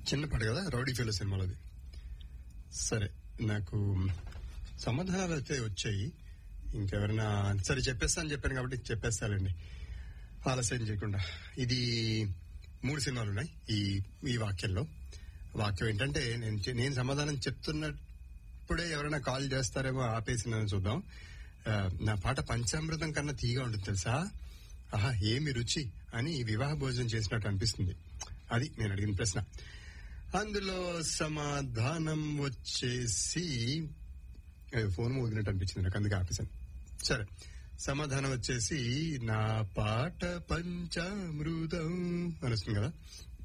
చిన్న పాట కదా రౌడీ ఫెలో సినిమాలోది సరే నాకు సమాధానాలు అయితే వచ్చాయి ఇంకెవరైనా సరే చెప్పేస్తా అని చెప్పాను కాబట్టి చెప్పేస్తానండి ఆలస్యం చేయకుండా ఇది మూడు సినిమాలు ఉన్నాయి ఈ ఈ వాక్యంలో వాక్యం ఏంటంటే నేను చె- నేను సమాధానం చెప్తున్నప్పుడే ఎవరైనా కాల్ చేస్తారేమో ఆపేసి నన్ను చూద్దాం ఆ, నా పాట పంచామృతం కన్నా తీగా ఉంటుంది తెలుసా ఆహా ఏమి రుచి అని వివాహ భోజనం చేసినట్టు అనిపిస్తుంది అది నేను అడిగిన ప్రశ్న అందులో సమాధానం వచ్చేసి ఏ, ఫోన్ మోగినట్టు అనిపించింది నాకు అందుకే ఆపేశాను సరే సమాధానం వచ్చేసి నా పాట పంచామృతం అని వస్తుంది కదా